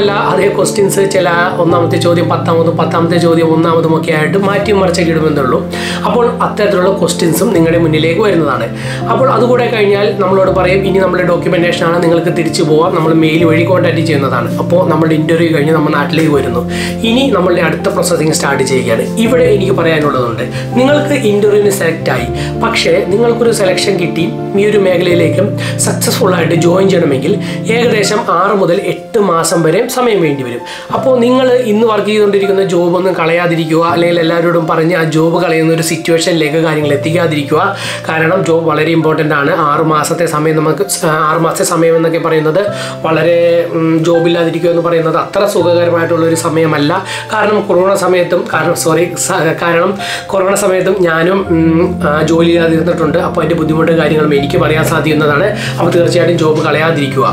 മാത്രമല്ല അതേ ക്വസ്റ്റ്യൻസ് ചില ഒന്നാമത്തെ ചോദ്യം പത്താമതും പത്താമത്തെ ചോദ്യം ഒന്നാമതും ഒക്കെ ആയിട്ട് മാറ്റി മറിച്ചൊക്കെ ഇടുമെന്നേ ഉള്ളൂ അപ്പോൾ അത്തരത്തിലുള്ള ക്വസ്റ്റ്യൻസും നിങ്ങളുടെ മുന്നിലേക്ക് വരുന്നതാണ് അപ്പോൾ അതുകൂടെ കഴിഞ്ഞാൽ നമ്മളോട് പറയും ഇനി നമ്മുടെ ഡോക്യുമെൻറ്റേഷൻ ആണ് നിങ്ങൾക്ക് തിരിച്ചു പോവാം നമ്മൾ മെയിൽ വഴി കോൺടാക്ട് ചെയ്യുന്നതാണ് അപ്പോൾ നമ്മുടെ ഇൻ്റർവ്യൂ കഴിഞ്ഞ് നമ്മൾ നാട്ടിലേക്ക് വരുന്നു ഇനി നമ്മളുടെ അടുത്ത പ്രോസസ്സിങ് സ്റ്റാർട്ട് ചെയ്യുകയാണ് ഇവിടെ എനിക്ക് പറയാനുള്ളതുണ്ട് നിങ്ങൾക്ക് ഇൻ്റർവ്യൂവിന് സെലക്ട് ആയി പക്ഷേ നിങ്ങൾക്കൊരു സെലക്ഷൻ കിട്ടി ഈ ഒരു മേഖലയിലേക്ക് സക്സസ്ഫുൾ ആയിട്ട് ജോയിൻ ചെയ്യണമെങ്കിൽ ഏകദേശം ആറ് മുതൽ എട്ട് മാസം വരെ സമയം വേണ്ടി വരും അപ്പോൾ നിങ്ങൾ ഇന്ന് വർക്ക് ചെയ്തുകൊണ്ടിരിക്കുന്ന ജോബ് ഒന്നും കളയാതിരിക്കുക അല്ലെങ്കിൽ എല്ലാവരോടും പറഞ്ഞ് ആ ജോബ് കളയുന്ന ഒരു സിറ്റുവേഷനിലേക്ക് കാര്യങ്ങൾ എത്തിക്കാതിരിക്കുക കാരണം ജോബ് വളരെ ഇമ്പോർട്ടൻ്റ് ആണ് ആറ് മാസത്തെ സമയം നമുക്ക് സ- ആറ് മാസത്തെ സമയം എന്നൊക്കെ പറയുന്നത് വളരെ ജോബില്ലാതിരിക്കുക എന്ന് പറയുന്നത് അത്ര സുഖകരമായിട്ടുള്ള ഒരു സമയമല്ല കാരണം കൊറോണ സമയത്തും കാരണം സോറി കാരണം കൊറോണ സമയത്തും ഞാനും ഉം, ആ, ജോലി ചെയ്യാതിരുന്നിട്ടുണ്ട് അപ്പോൾ അതിൻ്റെ ബുദ്ധിമുട്ട് കാര്യങ്ങളും എനിക്ക് പറയാൻ സാധിക്കുന്നതാണ് അപ്പോൾ തീർച്ചയായിട്ടും ജോബ് കളയാതിരിക്കുക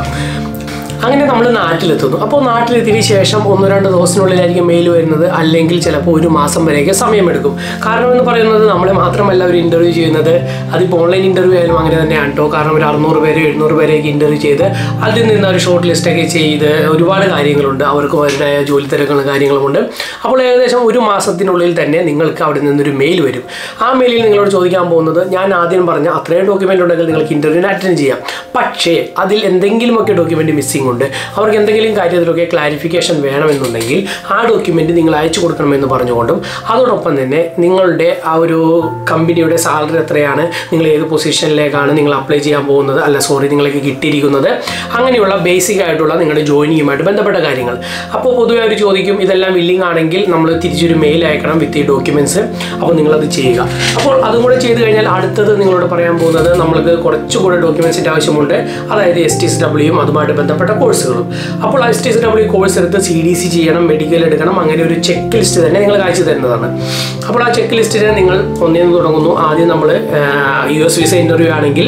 അങ്ങനെ നമ്മൾ നാട്ടിലെത്തുന്നു അപ്പോൾ നാട്ടിലെത്തിയതിന് ശേഷം ഒന്നോ രണ്ടോ ദിവസത്തിനുള്ളിലായിരിക്കും മെയിൽ വരുന്നത് അല്ലെങ്കിൽ ചിലപ്പോൾ ഒരു മാസം വരെയൊക്കെ സമയമെടുക്കും കാരണം എന്ന് പറയുന്നത് നമ്മളെ മാത്രമല്ല ഒരു ഇൻ്റർവ്യൂ ചെയ്യുന്നത് അതിപ്പോൾ ഓൺലൈൻ ഇൻ്റർവ്യൂ ആയാലും അങ്ങനെ തന്നെയാണ് കേട്ടോ കാരണം ഒരു അറുന്നൂറ് പേര് എഴുന്നൂറ് പേരെയൊക്കെ ഇൻ്റർവ്യൂ ചെയ്ത് അതിൽ നിന്ന് ഒരു ഷോർട്ട് ലിസ്റ്റൊക്കെ ചെയ്ത് ഒരുപാട് കാര്യങ്ങളുണ്ട് അവർക്ക് അവരുടെ ജോലി തിരക്കുകളും കാര്യങ്ങളുമുണ്ട് അപ്പോൾ ഏകദേശം ഒരു മാസത്തിനുള്ളിൽ തന്നെ നിങ്ങൾക്ക് അവിടെ നിന്നൊരു മെയിൽ വരും ആ മെയിലിൽ നിങ്ങളോട് ചോദിക്കാൻ പോകുന്നത് ഞാൻ ആദ്യം പറഞ്ഞ അത്രയും ഡോക്യുമെൻ്റ് ഉണ്ടെങ്കിൽ നിങ്ങൾക്ക് ഇൻ്റർവ്യൂവിന് അറ്റൻഡ് ചെയ്യാം പക്ഷേ അതിൽ എന്തെങ്കിലുമൊക്കെ ഡോക്യുമെൻ്റ് മിസ്സിംഗ് ഉണ്ട് അവർക്ക് എന്തെങ്കിലും കാര്യത്തിലൊക്കെ ക്ലാരിഫിക്കേഷൻ വേണമെന്നുണ്ടെങ്കിൽ ആ ഡോക്യുമെൻ്റ് നിങ്ങൾ അയച്ചു കൊടുക്കണമെന്ന് പറഞ്ഞുകൊണ്ടും അതോടൊപ്പം തന്നെ നിങ്ങളുടെ ആ ഒരു കമ്പനിയുടെ സാലറി എത്രയാണ് നിങ്ങൾ ഏത് പൊസിഷനിലേക്കാണ് നിങ്ങൾ അപ്ലൈ ചെയ്യാൻ പോകുന്നത് അല്ല സോറി നിങ്ങൾക്ക് കിട്ടിയിരിക്കുന്നത് അങ്ങനെയുള്ള ബേസിക് ആയിട്ടുള്ള നിങ്ങളുടെ ജോയിനിങ്ങുമായിട്ട് ബന്ധപ്പെട്ട കാര്യങ്ങൾ അപ്പോൾ പൊതുവെ അവർ ചോദിക്കും ഇതെല്ലാം വില്ലിംഗ് ആണെങ്കിൽ നമ്മൾ തിരിച്ചൊരു മെയിൽ അയക്കണം വിത്ത് ഈ ഡോക്യുമെൻറ്റ്സ് അപ്പോൾ നിങ്ങളത് ചെയ്യുക അപ്പോൾ അതും കൂടെ ചെയ്ത് കഴിഞ്ഞാൽ അടുത്തത് നിങ്ങളോട് പറയാൻ പോകുന്നത് നമ്മൾക്ക് കുറച്ചുകൂടെ ഡോക്യുമെൻസിൻ്റെ ആവശ്യമുണ്ട് അതായത് എസ് ടി എസ് ഡബ്ല്യൂയും അതുമായിട്ട് ബന്ധപ്പെട്ട കോഴ്സുകളും അപ്പോൾ S T S W course എടുത്ത് സി ഡി സി ചെയ്യണം മെഡിക്കൽ എടുക്കണം അങ്ങനെ ഒരു ചെക്ക് ലിസ്റ്റ് തന്നെ നിങ്ങൾ അയച്ചു തരുന്നതാണ് അപ്പോൾ ആ ചെക്ക് ലിസ്റ്റിന് നിങ്ങൾ ഒന്നേന്ന് തുടങ്ങുന്നു ആദ്യം നമ്മൾ യു എസ് വിസ ഇൻ്റർവ്യൂ ആണെങ്കിൽ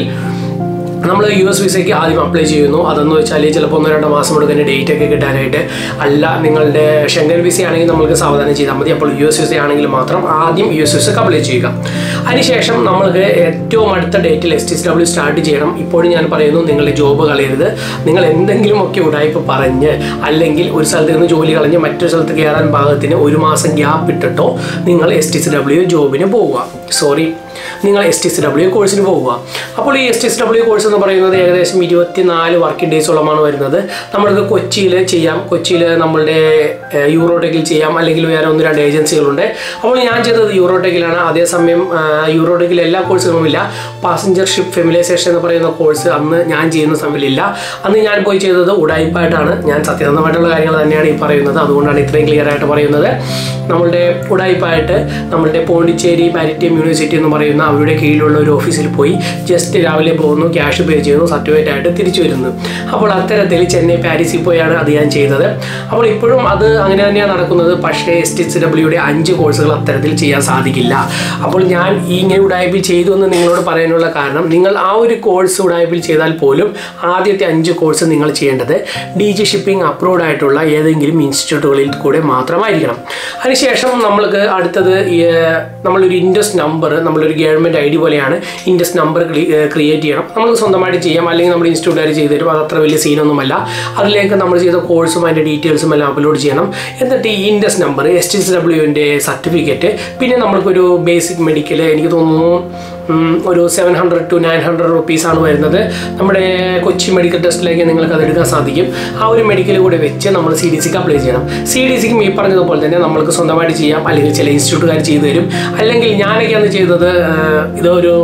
നമ്മൾ യു എസ് വിസയ്ക്ക് ആദ്യം അപ്ലൈ ചെയ്യുന്നു അതെന്ന് വെച്ചാൽ ചിലപ്പോൾ ഒന്നോ രണ്ടോ മാസം എടുക്കുന്ന ഡേറ്റ് ഒക്കെ കിട്ടാനായിട്ട് അല്ല നിങ്ങളുടെ ഷെങ്കൻ വിസ ആണെങ്കിൽ നമ്മൾക്ക് സാവധാനം ചെയ്താൽ മതി അപ്പോൾ യു എസ് വിസ ആണെങ്കിൽ മാത്രം ആദ്യം യു എസ് വിസക്ക് അപ്ലൈ ചെയ്യുക അതിനുശേഷം നമ്മൾക്ക് ഏറ്റവും അടുത്ത ഡേറ്റിൽ S T S W start ചെയ്യണം ഇപ്പോഴും ഞാൻ പറയുന്നു നിങ്ങളുടെ ജോബ് കളയരുത് നിങ്ങൾ എന്തെങ്കിലുമൊക്കെ ഉടായ്പ പറഞ്ഞ് അല്ലെങ്കിൽ ഒരു സ്ഥലത്ത് നിന്ന് ജോലി കളഞ്ഞ് മറ്റൊരു സ്ഥലത്ത് കയറാൻ പാകത്തിന് ഒരു മാസം ഗ്യാപ്പ് ഇട്ടിട്ടോ നിങ്ങൾ എസ് ടി എസ് ഡബ്ല്യു ജോബിന് പോവുക സോറി നിങ്ങൾ എസ് ടി എസ് ഡബ്ല്യു കോഴ്സിന് പോകുക അപ്പോൾ ഈ S T S W course എന്ന് പറയുന്നത് ഏകദേശം ഇരുപത്തിനാല് വർക്കിംഗ് ഡേയ്സോളമാണ് വരുന്നത് നമ്മൾക്ക് കൊച്ചിയിൽ ചെയ്യാം കൊച്ചിയിൽ നമ്മളുടെ ഏഹ്, യൂറോടെക്കിൽ ചെയ്യാം അല്ലെങ്കിൽ വേറെ ഒന്ന് രണ്ട് ഏജൻസികളുണ്ട് അപ്പോൾ ഞാൻ ചെയ്തത് യൂറോടെക്കിലാണ് അതേസമയം ആഹ്, യൂറോടെക്കിൽ എല്ലാ കോഴ്സുകളും ഇല്ല പാസഞ്ചർ ഷിപ്പ് ഫെമിലൈസേഷൻ എന്ന് പറയുന്ന കോഴ്സ് അന്ന് ഞാൻ ചെയ്യുന്ന സമയത്തിലില്ല അന്ന് ഞാൻ പോയി ചെയ്തത് ഉടായ്പായിട്ടാണ് ഞാൻ സത്യസന്ധമായിട്ടുള്ള കാര്യങ്ങൾ തന്നെയാണ് ഈ പറയുന്നത് അതുകൊണ്ടാണ് ഇത്രയും ക്ലിയർ ആയിട്ട് പറയുന്നത് നമ്മളുടെ ഉടായ്പായിട്ട് നമ്മളുടെ പോണ്ടിച്ചേരി മാരിറ്റൈം യൂണിവേഴ്സിറ്റി എന്ന് പറയുന്ന അവരുടെ കീഴിലുള്ള ഒരു ഓഫീസിൽ പോയി ജസ്റ്റ് രാവിലെ പോകുന്നു ക്യാഷ് പേ ചെയ്യുന്നു സർട്ടിഫിക്കറ്റ് ആയിട്ട് തിരിച്ചു വരുന്നു അപ്പോൾ അത്തരത്തിൽ ചെന്നൈ പാരീസിൽ പോയാണ് അത് ഞാൻ ചെയ്തത് അപ്പോൾ ഇപ്പോഴും അത് അങ്ങനെ തന്നെയാണ് നടക്കുന്നത് പക്ഷേ എസ് ടി എസ് ഡബ്ല്യൂയുടെ അഞ്ച് കോഴ്സുകൾ അത്തരത്തിൽ ചെയ്യാൻ സാധിക്കില്ല അപ്പോൾ ഞാൻ ഈ ഇങ്ങനെ ഉടായ്പിൽ ചെയ്തു എന്ന് നിങ്ങളോട് പറയാനുള്ള കാരണം നിങ്ങൾ ആ ഒരു കോഴ്സ് ഉടായ്പിൽ ചെയ്താൽ പോലും ആദ്യത്തെ അഞ്ച് കോഴ്സ് നിങ്ങൾ ചെയ്യേണ്ടത് ഡി ജി ഷിപ്പിംഗ് അപ്രൂവ്ഡ് ആയിട്ടുള്ള ഏതെങ്കിലും ഇൻസ്റ്റിറ്റ്യൂട്ടുകളിൽ കൂടെ മാത്രമായിരിക്കണം അതിനുശേഷം നമ്മൾക്ക് അടുത്തത് ഈ, ഏർ, നമ്മളൊരു ഇൻഡസ് നമ്പർ നമ്മളൊരു ഗവൺമെൻറ് ഐ ഡി പോലെയാണ് ഇൻഡസ് നമ്പർ ക്രിയേറ്റ് ചെയ്യണം നമ്മൾ സ്വന്തമായിട്ട് ചെയ്യാം അല്ലെങ്കിൽ നമ്മുടെ ഇൻസ്റ്റിറ്റ്യൂട്ടുകാർ ചെയ്തു തരും അത് അത്ര വലിയ സീനൊന്നുമല്ല അതിലേക്ക് നമ്മൾ ചെയ്ത കോഴ്സും അതിൻ്റെ ഡീറ്റെയിൽസും എല്ലാം അപ്ലോഡ് ചെയ്യണം എന്നിട്ട് ഈ INDoS number S T S ഡബ്ല്യുവിൻ്റെ സർട്ടിഫിക്കറ്റ് പിന്നെ നമ്മൾക്കൊരു ബേസിക് മെഡിക്കൽ എനിക്ക് തോന്നുന്നു ഉം, ഒരു seven hundred to nine hundred റുപ്പീസാണ് വരുന്നത് നമ്മുടെ കൊച്ചി മെഡിക്കൽ ടെസ്റ്റിലേക്ക് നിങ്ങൾക്ക് അത് എടുക്കാൻ സാധിക്കും ആ ഒരു മെഡിക്കൽ കൂടെ വെച്ച് നമ്മൾ സി ഡി സിക്ക് അപ്ലൈ ചെയ്യണം സി ഡി സിക്കും ഈ പറഞ്ഞതുപോലെ തന്നെ നമ്മൾക്ക് സ്വന്തമായിട്ട് ചെയ്യാം അല്ലെങ്കിൽ ചില ഇൻസ്റ്റിറ്റ്യൂട്ടുകാർ ചെയ്തു തരും അല്ലെങ്കിൽ ഞാനൊക്കെയാണ് ചെയ്തത് ആഹ്, ഇതൊരു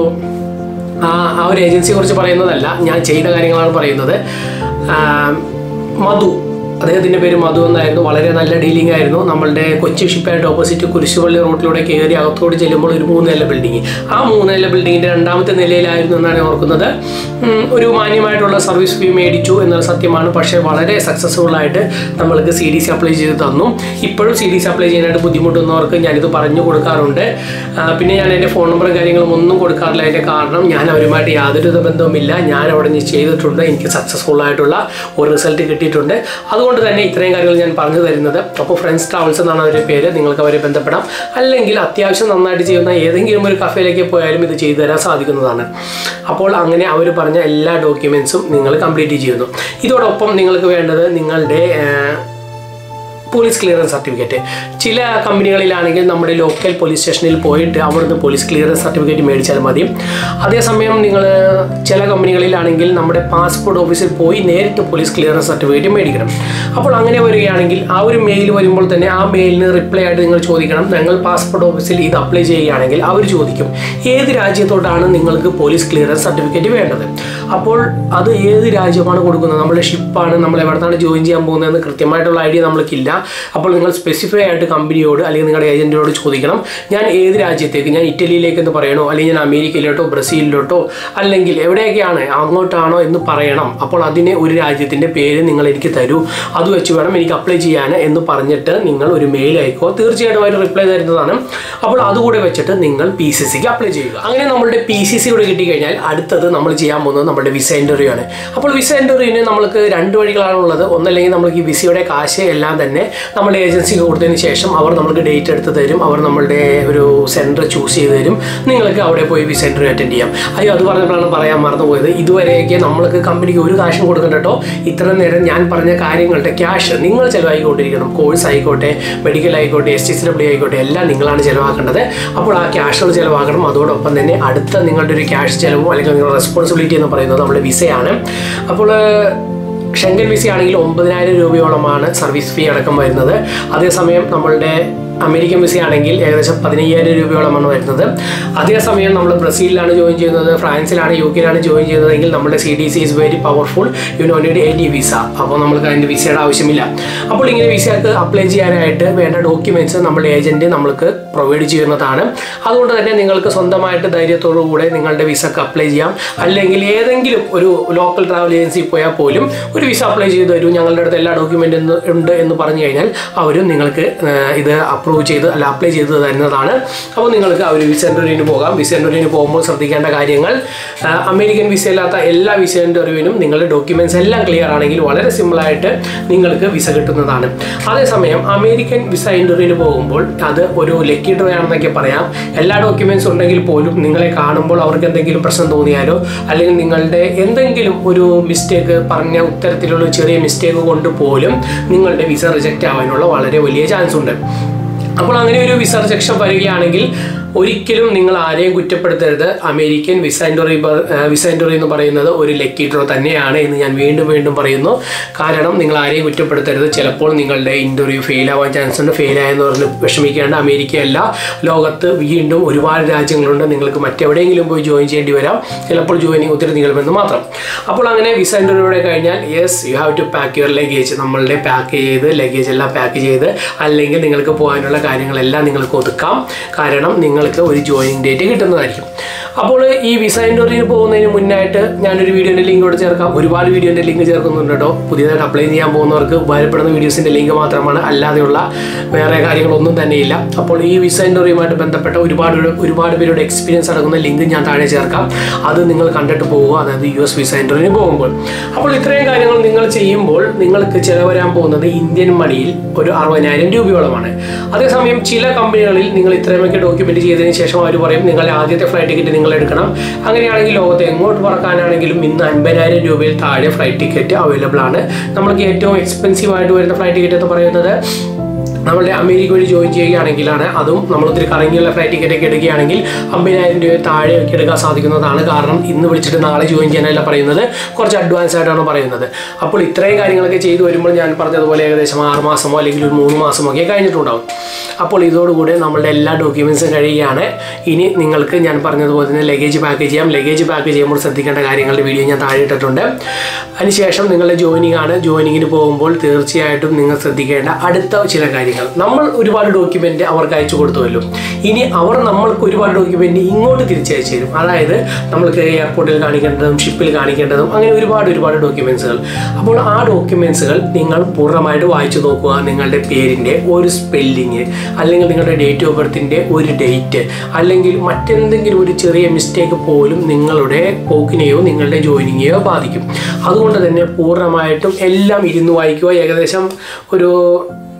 ആ ആ ഒരു ഏജൻസിയെ കുറിച്ച് പറയുന്നതല്ല ഞാൻ ചെയ്ത കാര്യങ്ങളാണ് പറയുന്നത് ആം, മധു അദ്ദേഹത്തിൻ്റെ പേര് മധു എന്നായിരുന്നു വളരെ നല്ല ഡീലിംഗ് ആയിരുന്നു നമ്മളുടെ കൊച്ചി ഷിപ്പായിട്ട് ഓപ്പോസിറ്റ് കുരിശുപള്ളി റോട്ടിലൂടെ കയറി അകത്തോട് ചെല്ലുമ്പോൾ ഒരു മൂന്ന് നില ബിൽഡിംഗ് ആ മൂന്ന് നില ബിൽഡിങ്ങിൻ്റെ രണ്ടാമത്തെ നിലയിലായിരുന്നു എന്നാണ് ഞാൻ ഓർക്കുന്നത് ഉം, ഒരു മാന്യമായിട്ടുള്ള സർവീസ് ഫീ മേടിച്ചു എന്നത് സത്യമാണ് പക്ഷേ വളരെ സക്സസ്ഫുൾ ആയിട്ട് നമ്മൾക്ക് സി ഡി സി അപ്ലൈ ചെയ്ത് തന്നു ഇപ്പോഴും സി ഡി സി അപ്ലൈ ചെയ്യാനായിട്ട് ബുദ്ധിമുട്ടുന്നവർക്ക് ഞാനിത് പറഞ്ഞു കൊടുക്കാറുണ്ട് ആ, പിന്നെ ഞാൻ എൻ്റെ ഫോൺ നമ്പറും കാര്യങ്ങളും ഒന്നും കൊടുക്കാറില്ല അതിൻ്റെ കാരണം ഞാൻ അവരുമായിട്ട് യാതൊരു ബന്ധവുമില്ല ഞാൻ അവിടെ നിന്ന് ചെയ്തിട്ടുണ്ട് എനിക്ക് സക്സസ്ഫുൾ ആയിട്ടുള്ള ഒരു റിസൾട്ട് കിട്ടിയിട്ടുണ്ട് അതുകൊണ്ട് തന്നെ ഇത്രയും കാര്യങ്ങൾ ഞാൻ പറഞ്ഞു തരുന്നത് അപ്പോൾ ഫ്രണ്ട്സ് ട്രാവൽസ് എന്നാണ് അവരുടെ പേര് നിങ്ങൾക്ക് അവരെ ബന്ധപ്പെടാം അല്ലെങ്കിൽ അത്യാവശ്യം നന്നായിട്ട് ചെയ്യുന്ന ഏതെങ്കിലും ഒരു കഫേയിലേക്ക് പോയാലും ഇത് ചെയ്തു തരാൻ സാധിക്കുന്നതാണ് അപ്പോൾ അങ്ങനെ അവർ പറഞ്ഞ എല്ലാ ഡോക്യുമെൻസും നിങ്ങൾ കംപ്ലീറ്റ് ചെയ്യുന്നു ഇതോടൊപ്പം നിങ്ങൾക്ക് വേണ്ടത് നിങ്ങളുടെ പോലീസ് ക്ലിയറൻസ് സർട്ടിഫിക്കറ്റ് ചില കമ്പനികളിലാണെങ്കിൽ നമ്മുടെ ലോക്കൽ പോലീസ് സ്റ്റേഷനിൽ പോയിട്ട് അവിടുന്ന് പോലീസ് ക്ലിയറൻസ് സർട്ടിഫിക്കറ്റ് മേടിച്ചാൽ മതി അതേസമയം നിങ്ങൾ ചില കമ്പനികളിലാണെങ്കിൽ നമ്മുടെ പാസ്പോർട്ട് ഓഫീസിൽ പോയി നേരിട്ട് പോലീസ് ക്ലിയറൻസ് സർട്ടിഫിക്കറ്റ് മേടിക്കണം അപ്പോൾ അങ്ങനെ വരികയാണെങ്കിൽ ആ ഒരു മെയിൽ വരുമ്പോൾ തന്നെ ആ മെയിലിന് റിപ്ലൈ ആയിട്ട് നിങ്ങൾ ചോദിക്കണം ഞങ്ങൾ പാസ്പോർട്ട് ഓഫീസിൽ ഇത് അപ്ലൈ ചെയ്യുകയാണെങ്കിൽ അവർ ചോദിക്കും ഏത് രാജ്യത്തോടാണ് നിങ്ങൾക്ക് പോലീസ് ക്ലിയറൻസ് സർട്ടിഫിക്കറ്റ് വേണ്ടത് അപ്പോൾ അത് ഏത് രാജ്യമാണ് കൊടുക്കുന്നത് നമ്മുടെ ഷിപ്പാണ് നമ്മൾ എവിടെയാണ് ജോയിൻ ചെയ്യാൻ പോകുന്നതെന്ന് കൃത്യമായിട്ടുള്ള ഐഡിയ നമ്മൾക്കില്ല അപ്പോൾ നിങ്ങൾ സ്പെസിഫൈ ആയിട്ട് കമ്പനിയോട് അല്ലെങ്കിൽ നിങ്ങളുടെ ഏജൻറ്റിനോട് ചോദിക്കണം ഞാൻ ഏത് രാജ്യത്തേക്ക് ഞാൻ ഇറ്റലിയിലേക്ക് എന്ന് പറയണോ അല്ലെങ്കിൽ ഞാൻ അമേരിക്കയിലോട്ടോ ബ്രസീലിലോട്ടോ അല്ലെങ്കിൽ എവിടെയൊക്കെയാണ് അങ്ങോട്ടാണോ എന്ന് പറയണം അപ്പോൾ അതിന് ഒരു രാജ്യത്തിൻ്റെ പേര് നിങ്ങൾ എനിക്ക് തരൂ അത് വെച്ച് വേണം എനിക്ക് അപ്ലൈ ചെയ്യാൻ എന്ന് പറഞ്ഞിട്ട് നിങ്ങൾ ഒരു മെയിൽ അയക്കോ തീർച്ചയായിട്ടും അവർ റിപ്ലൈ തരുന്നതാണ് അപ്പോൾ അതുകൂടെ വെച്ചിട്ട് നിങ്ങൾ പി സി സിക്ക് അപ്ലൈ ചെയ്യുക അങ്ങനെ നമ്മളുടെ പി സി സി കൂടെ കിട്ടിക്കഴിഞ്ഞാൽ അടുത്തത് നമ്മൾ ചെയ്യാൻ പോകുന്നത് നമ്മുടെ വിസ ഇൻ്റർവ്യൂ ആണ് അപ്പോൾ വിസ ഇൻ്റർവ്യൂവിന് നമ്മൾക്ക് രണ്ട് വഴികളാണുള്ളത് ഒന്നല്ലെങ്കിൽ നമ്മൾക്ക് ഈ വിസയുടെ കാശ് എല്ലാം തന്നെ നമ്മുടെ ഏജൻസിക്ക് കൊടുത്തതിന് ശേഷം അവർ നമുക്ക് ഡേറ്റ് എടുത്ത് തരും അവർ നമ്മളുടെ ഒരു സെൻറ്റർ ചൂസ് ചെയ്ത് തരും നിങ്ങൾക്ക് അവിടെ പോയി വിസ ഇൻ്റർവ്യൂ അറ്റൻഡ് ചെയ്യാം അയ്യോ അത് പറഞ്ഞപ്പോഴാണ് പറയാൻ മറന്നുപോയത് ഇതുവരെയൊക്കെ നമ്മൾക്ക് കമ്പനിക്ക് ഒരു കാശും കൊടുക്കണ്ട കേട്ടോ ഇത്ര നേരം ഞാൻ പറഞ്ഞ കാര്യങ്ങളുടെ ക്യാഷ് നിങ്ങൾ ചിലവായിക്കൊണ്ടിരിക്കണം കോഴ്സ് ആയിക്കോട്ടെ മെഡിക്കൽ ആയിക്കോട്ടെ എസ് ടി സി ഡബ്ല്യു ആയിക്കോട്ടെ എല്ലാം നിങ്ങളാണ് ചിലവാക്കേണ്ടത് അപ്പോൾ ആ ക്യാഷുകൾ ചിലവാക്കണം അതോടൊപ്പം തന്നെ അടുത്ത നിങ്ങളുടെ ഒരു ക്യാഷ് ചിലവും അല്ലെങ്കിൽ നിങ്ങളുടെ റെസ്പോൺസിബിലിറ്റി എന്ന് പറയുന്നത് നമ്മുടെ വിസയാണ് അപ്പോൾ ഷെങ്കൻ വിസ ആണെങ്കിൽ ഒമ്പതിനായിരം രൂപയോളമാണ് സർവീസ് ഫീ അടക്കം വരുന്നത് അതേസമയം നമ്മളുടെ അമേരിക്കൻ വിസ ആണെങ്കിൽ ഏകദേശം പതിനയ്യായിരം രൂപയോളമാണ് വരുന്നത് അതേസമയം നമ്മൾ ബ്രസീലിലാണ് ജോയിൻ ചെയ്യുന്നത് ഫ്രാൻസിലാണ് യു കെയിലാണ് ജോയിൻ ചെയ്യുന്നതെങ്കിൽ നമ്മുടെ C D C is very powerful you no need any visa അപ്പോൾ നമുക്ക് അതിൻ്റെ വിസയുടെ ആവശ്യമില്ല അപ്പോൾ ഇങ്ങനെ വിസയ്ക്ക് അപ്ലൈ ചെയ്യാനായിട്ട് വേണ്ട ഡോക്യുമെൻറ്റ്സ് നമ്മുടെ ഏജൻറ്റ് നമ്മൾക്ക് പ്രൊവൈഡ് ചെയ്യുന്നതാണ് അതുകൊണ്ട് തന്നെ നിങ്ങൾക്ക് സ്വന്തമായിട്ട് ധൈര്യത്തോടു കൂടെ നിങ്ങളുടെ വിസക്ക് അപ്ലൈ ചെയ്യാം അല്ലെങ്കിൽ ഏതെങ്കിലും ഒരു ലോക്കൽ ട്രാവൽ ഏജൻസി പോയാൽ പോലും ഒരു വിസ അപ്ലൈ ചെയ്ത് തരൂ ഞങ്ങളുടെ അടുത്ത് എല്ലാ ഡോക്യുമെൻ്റ് ഉണ്ട് എന്ന് പറഞ്ഞു കഴിഞ്ഞാൽ അവരും നിങ്ങൾക്ക് ഏഹ്, ഇത് അപ്രൂവ് ചെയ്ത് അല്ല അപ്ലൈ ചെയ്ത് തരുന്നതാണ് അപ്പോൾ നിങ്ങൾക്ക് ആ ഒരു വിസ ഇൻ്റർവ്യൂവിന് പോകാം വിസ ഇൻ്റർവ്യൂവിന് പോകുമ്പോൾ ശ്രദ്ധിക്കേണ്ട കാര്യങ്ങൾ ഏഹ്, അമേരിക്കൻ വിസ അല്ലാത്ത എല്ലാ വിസ ഇൻ്റർവ്യൂവിനും നിങ്ങളുടെ ഡോക്യുമെൻറ്റ്സ് എല്ലാം ക്ലിയർ ആണെങ്കിൽ വളരെ സിമ്പിളായിട്ട് നിങ്ങൾക്ക് വിസ കിട്ടുന്നതാണ് അതേസമയം അമേരിക്കൻ വിസ ഇൻ്റർവ്യൂവിന് പോകുമ്പോൾ അത് ഒരു ലക്കി ഡ്രോ ആണെന്നൊക്കെ പറയാം എല്ലാ ഡോക്യുമെൻറ്റ്സ് ഉണ്ടെങ്കിൽ പോലും നിങ്ങളെ കാണുമ്പോൾ അവർക്ക് എന്തെങ്കിലും പ്രശ്നം തോന്നിയാലോ അല്ലെങ്കിൽ നിങ്ങളുടെ എന്തെങ്കിലും ഒരു മിസ്റ്റേക്ക് പറഞ്ഞ ഉത്തരത്തിലുള്ള ഒരു ചെറിയ മിസ്റ്റേക്ക് കൊണ്ട് പോലും നിങ്ങളുടെ വിസ റിജക്റ്റ് ആവാനുള്ള വളരെ വലിയ ചാൻസ് ഉണ്ട് അപ്പോൾ അങ്ങനെ ഒരു വിസ റിജക്ഷൻ വരികയാണെങ്കിൽ ഒരിക്കലും നിങ്ങൾ ആരെയും കുറ്റപ്പെടുത്തരുത് American visa interview visa interview എന്ന് പറയുന്നത് ഒരു ലക്കി ഡ്രോ തന്നെയാണ് എന്ന് ഞാൻ വീണ്ടും വീണ്ടും പറയുന്നു കാരണം നിങ്ങൾ ആരെയും കുറ്റപ്പെടുത്തരുത് ചിലപ്പോൾ നിങ്ങളുടെ ഇൻ്റർവ്യൂ ഫെയിൽ ആവാൻ ചാൻസ് ഉണ്ട് ഫെയിൽ ആയെന്ന് പറഞ്ഞ് വിഷമിക്കേണ്ട അമേരിക്കയല്ല ലോകത്ത് വീണ്ടും ഒരുപാട് രാജ്യങ്ങളുണ്ട് നിങ്ങൾക്ക് മറ്റെവിടെയെങ്കിലും പോയി ജോയിൻ ചെയ്യേണ്ടി വരാം ചിലപ്പോൾ ജോയിനിങ് ഒത്തിരി നീളുമെന്ന് മാത്രം അപ്പോൾ അങ്ങനെ വിസ ഇൻ്റർവ്യൂടെ കഴിഞ്ഞാൽ yes you have to pack your luggage നമ്മളുടെ പാക്ക് ചെയ്ത് ലഗേജ് എല്ലാം പാക്ക് ചെയ്ത് അല്ലെങ്കിൽ നിങ്ങൾക്ക് പോകാനുള്ള കാര്യങ്ങളെല്ലാം നിങ്ങൾക്ക് ഒതുക്കാം കാരണം നിങ്ങൾക്ക് ഒരു ജോയിനിങ് ഡേറ്റ് കിട്ടുന്നതായിരിക്കും അപ്പോൾ ഈ വിസ ഇൻ്റർവ്യൂവിന് പോകുന്നതിന് മുന്നായിട്ട് ഞാനൊരു വീഡിയോൻ്റെ ലിങ്ക് ഇവിടെ ചേർക്കാം ഒരുപാട് വീഡിയോൻ്റെ ലിങ്ക് ചേർക്കുന്നുണ്ട് കേട്ടോ പുതിയതായിട്ട് അപ്ലൈ ചെയ്യാൻ പോകുന്നവർക്ക് ഉപകാരപ്പെടുന്ന വീഡിയോസിൻ്റെ ലിങ്ക് മാത്രമാണ് അല്ലാതെയുള്ള വേറെ കാര്യങ്ങളൊന്നും തന്നെയില്ല അപ്പോൾ ഈ വിസ ഇൻ്റർവ്യൂവുമായിട്ട് ബന്ധപ്പെട്ട ഒരുപാട് ഒരുപാട് പേരുടെ എക്സ്പീരിയൻസ് അടങ്ങുന്ന ലിങ്ക് ഞാൻ താഴെ ചേർക്കാം അത് നിങ്ങൾ കണ്ടിട്ട് പോവുക അതായത് യു എസ് വിസ ഇൻ്റർവ്യൂവിന് പോകുമ്പോൾ അപ്പോൾ ഇത്രയും കാര്യങ്ങൾ നിങ്ങൾ ചെയ്യുമ്പോൾ നിങ്ങൾക്ക് ചിലവരാൻ പോകുന്നത് ഇന്ത്യൻ മണിയിൽ ഒരു അറുപതിനായിരം രൂപയോളമാണ് അതേസമയം ചില കമ്പനികളിൽ നിങ്ങൾ ഇത്രയുമൊക്കെ ഡോക്യുമെന്റ് ചെയ്തതിന് ശേഷം അവർ പറയും നിങ്ങളുടെ ആദ്യത്തെ ഫ്ലൈറ്റ് ടിക്കറ്റ് നിങ്ങൾ എടുക്കണം അങ്ങനെയാണെങ്കിൽ ലോകത്ത് എങ്ങോട്ട് പറക്കാനാണെങ്കിലും ഇന്ന് അൻപതിനായിരം രൂപയിൽ താഴെ ഫ്ലൈറ്റ് ടിക്കറ്റ് അവൈലബിൾ ആണ് നമ്മൾക്ക് ഏറ്റവും എക്സ്പെൻസീവ് ആയിട്ട് വരുന്ന ഫ്ലൈറ്റ് ടിക്കറ്റ് എന്ന് പറയുന്നത് നമ്മളുടെ അമേരിക്ക വഴി ജോയിൻ ചെയ്യുകയാണെങ്കിലാണ് അതും നമ്മൾ ഒത്തിരി കറങ്ങിയുള്ള ഫ്ലൈറ്റ് ടിക്കറ്റ് ഒക്കെ എടുക്കുകയാണെങ്കിൽ അമ്പതിനായിരം രൂപ താഴെ ഒക്കെ എടുക്കാൻ സാധിക്കുന്നതാണ് കാരണം ഇന്ന് വിളിച്ചിട്ട് നാളെ ജോയിൻ ചെയ്യാനല്ല പറയുന്നത് കുറച്ച് അഡ്വാൻസ് ആയിട്ടാണ് പറയുന്നത് അപ്പോൾ ഇത്രയും കാര്യങ്ങളൊക്കെ ചെയ്തു വരുമ്പോൾ ഞാൻ പറഞ്ഞതുപോലെ ഏകദേശം ആറ് മാസമോ അല്ലെങ്കിൽ ഒരു മൂന്ന് മാസമോ ഒക്കെ കഴിഞ്ഞിട്ടുണ്ടാവും അപ്പോൾ ഇതോടുകൂടി നമ്മളുടെ എല്ലാ ഡോക്യുമെൻസും കഴിയുകയാണ് ഇനി നിങ്ങൾക്ക് ഞാൻ പറഞ്ഞതുപോലെ തന്നെ ലഗേജ് പാക്ക് ചെയ്യാം ലഗേജ് പാക്ക് ചെയ്യുമ്പോൾ ശ്രദ്ധിക്കേണ്ട കാര്യങ്ങളുടെ വീഡിയോ ഞാൻ താഴെ ഇട്ടിട്ടുണ്ട് അതിനുശേഷം നിങ്ങളുടെ ജോയിനിങ് ആണ് ജോയിനിങ്ങിന് പോകുമ്പോൾ തീർച്ചയായിട്ടും നിങ്ങൾ ശ്രദ്ധിക്കേണ്ട അടുത്ത ചില കാര്യങ്ങൾ നമ്മൾ ഒരുപാട് ഡോക്യുമെൻ്റ് അവർക്ക് അയച്ചു കൊടുത്തുവല്ലോ ഇനി അവർ നമ്മൾക്ക് ഒരുപാട് ഡോക്യുമെൻ്റ് ഇങ്ങോട്ട് തിരിച്ചയച്ചു തരും അതായത് നമ്മൾക്ക് എയർപോർട്ടിൽ കാണിക്കേണ്ടതും ഷിപ്പിൽ കാണിക്കേണ്ടതും അങ്ങനെ ഒരുപാട് ഒരുപാട് ഡോക്യുമെൻസുകൾ അപ്പോൾ ആ ഡോക്യുമെൻസുകൾ നിങ്ങൾ പൂർണ്ണമായിട്ട് വായിച്ചു നോക്കുക നിങ്ങളുടെ പേരിൻ്റെ ഒരു സ്പെല്ലിങ് അല്ലെങ്കിൽ നിങ്ങളുടെ ഡേറ്റ് ഓഫ് ബർത്തിൻ്റെ ഒരു ഡേറ്റ് അല്ലെങ്കിൽ മറ്റെന്തെങ്കിലും ഒരു ചെറിയ മിസ്റ്റേക്ക് പോലും നിങ്ങളുടെ പോക്കിനെയോ നിങ്ങളുടെ ജോയിനിങ്ങെയോ ബാധിക്കും അതുകൊണ്ട് തന്നെ പൂർണ്ണമായിട്ടും എല്ലാം ഇരുന്ന് വായിക്കുക ഏകദേശം ഒരു